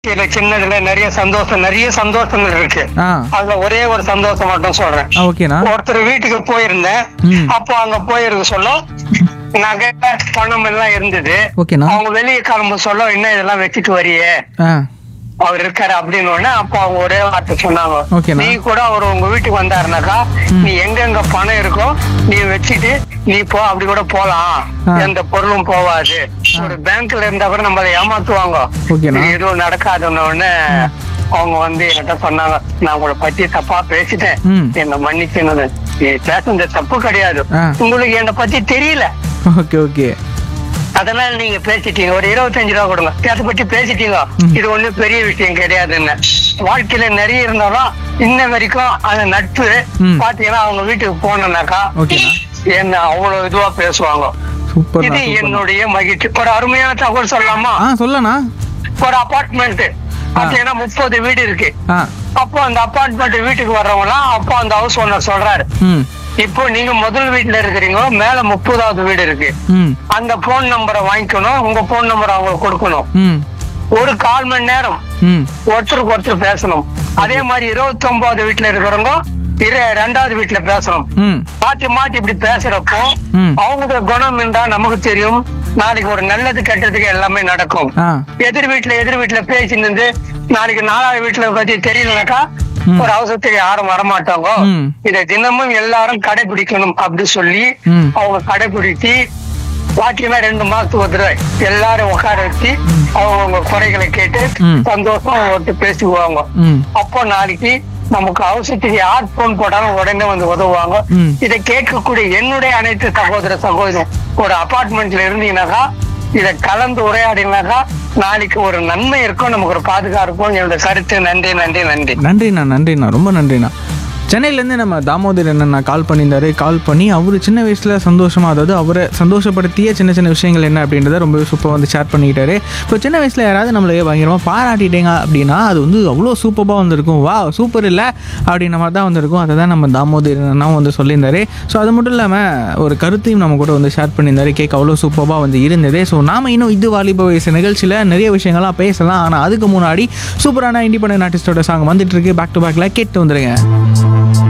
இதுல சின்னதுல நிறைய சந்தோஷம் நிறைய சந்தோஷங்கள் இருக்கு ஆ அதுல ஒரே ஒரு சந்தோஷம் மட்டும் சொல்றேன் ஆ ஓகேண்ணா ஒருத்தர் வீட்டுக்கு போயிருந்தேன் ம். அப்போ அங்க போயிருக்க சொல்ல நகை பணம் எல்லாம் இருந்தது ஓகேண்ணா அவங்க வெளியே கிளம்ப சொல்ல என்ன இதெல்லாம் வச்சுட்டு வரியே ஆ அவர் இருக்காரு அப்படின்னு உடனே அப்போ அவங்க ஒரே வார்த்தை சொன்னாங்க ஓகேண்ணா. நீ கூட அவர் உங்க வீட்டுக்கு வந்தாருனாக்கா ம். நீ எங்கெங்க பணம் இருக்கோ நீ வச்சுட்டு நீ போ அப்படி கூட போலாம் ஆ. எந்த பொருளும் போவாது ஒரு பேங்க்ல இருந்தா கூட நம்மள ஏமாத்துவாங்க ஓகேண்ணா. இது எதுவும் நடக்காதுன்ன உடனே அவங்க வந்து என்கிட்ட சொன்னாங்க நான் உங்களை பத்தி தப்பா பேசிட்டேன் ம். என்ன மன்னிக்கணும் நீ பேசுனது தப்பு கிடையாது ஆ. உங்களுக்கு என்னை பத்தி தெரியல ஓகே ஓகே அதனால நீங்க பேசிட்டீங்க ஒரு இருபத்தஞ்சு ரூபா கொடுங்க அதை பத்தி பேசிட்டீங்க ம். இது ஒண்ணும் பெரிய விஷயம் கிடையாதுன்னு வாழ்க்கையில நிறைய இருந்தாலும் இன்ன வரைக்கும் அந்த நட்பு ம். பாத்தீங்கன்னா அவங்க வீட்டுக்கு போனோம்னாக்கா ஓகேண்ணா. என்ன அவ்வளவு இதுவா பேசுவாங்க சூப்பர்ண்ணா இது சூப்பர் என்னுடைய மகிழ்ச்சி ஒரு அருமையான தகவல் சொல்லலாமா ஆ சொல்லண்ணா ஒரு அபார்ட்மெண்ட் பாத்தீங்கன்னா முப்பது வீடு இருக்கு ஆ அப்போ அந்த அபார்ட்மெண்ட் வீட்டுக்கு வர்றவங்களாம் அப்போ அந்த ஹவுஸ் ஓனர் சொல்றாரு ம் இப்போ நீங்க முதல் வீட்டுல இருக்கிறீங்க மேல முப்பதாவது வீடு இருக்கு ம் அந்த போன் நம்பரை வாங்கிக்கணும் உங்க போன் நம்பர் அவங்களுக்கு கொடுக்கணும் ம் ஒரு கால் மணி நேரம் ம் ஒருத்தருக்கு ஒருத்தர் பேசணும் அதே மாதிரி இருபத்தி ஒன்பது வீட்டுல இருக்கிறவங்க இரு ரெண்டாவது வீட்டுல பேசணும் ம் மாத்தி மாத்தி இப்படி பேசுறப்போ ம். அவங்க குணம் இருந்தா நமக்கு தெரியும் நாளைக்கு ஒரு நல்லது கெட்டதுக்கு எல்லாமே நடக்கும் ஆ எதிர் வீட்டுல எதிர் வீட்டுல பேசிட்டு இருந்து நாளைக்கு நாலாவது வீட்டுல பத்தி தெரியலனாக்கா ம். ஒரு அவசரத்துக்கு யாரும் வரமாட்டாங்க ம். இதை தினமும் எல்லாரும் கடைபிடிக்கணும் அப்படி சொல்லி ம். அவங்க கடைபிடிச்சு பாத்தீங்கன்னா ரெண்டு மாசத்துக்கு ஒரு தடவை எல்லாரும் உட்கார வச்சு அவங்க குறைகளை கேட்டு ம். சந்தோஷம் ஒருத்தர் பேசுவாங்க ம் அப்போ நாளைக்கு நமக்கு அவசரத்துக்கு யார் போன் போட்டாலும் உடனே வந்து உதவுவாங்க ம். இதை கேட்கக்கூடிய என்னுடைய அனைத்து சகோதர சகோதரன் ஒரு அபார்ட்மெண்ட்ல இருந்தீங்கன்னாக்கா இதை கலந்து உரையாடினாக்கா நாளைக்கு ஒரு நன்மை இருக்கும் நமக்கு ஒரு பாதுகாப்பு இருக்கும் என்னோட கருத்து நன்றி நன்றி நன்றி நன்றிண்ணா நன்றிண்ணா ரொம்ப நன்றிண்ணா சென்னையிலேருந்து நம்ம தாமோதர் அண்ணா கால் பண்ணியிருந்தாரு கால் பண்ணி அவர் சின்ன வயசில் சந்தோஷமாக அதாவது அவரை சந்தோஷப்படுத்திய சின்ன சின்ன விஷயங்கள் என்ன அப்படின்றத ரொம்பவே சூப்பராக வந்து ஷேர் பண்ணிக்கிட்டாரு இப்போ சின்ன வயசில் யாராவது நம்மளை பயங்கரமாக பாராட்டிட்டீங்க அப்படின்னா அது வந்து அவ்வளோ சூப்பராக வந்திருக்கும் வா சூப்பர் இல்லை அப்படின்ற மாதிரி தான் வந்திருக்கும் அதை தான் நம்ம தாமோதர் அண்ணா வந்து சொல்லியிருந்தாரு ஸோ அது மட்டும் இல்லாமல் ஒரு கருத்தையும் நம்ம கூட வந்து ஷேர் பண்ணியிருந்தாரு கேட்க அவ்வளோ சூப்பராக வந்து இருந்தது ஸோ நாம இன்னும் இது வாலிப வயசு நிகழ்ச்சியில் நிறைய விஷயங்கள்லாம் பேசலாம் ஆனால் அதுக்கு முன்னாடி சூப்பரான இண்டிபெண்டன்ட் ஆர்டிஸ்டோட சாங் வந்துட்டு இருக்கு பேக் டு பேக்கில் கேட்டு வந்துருங்க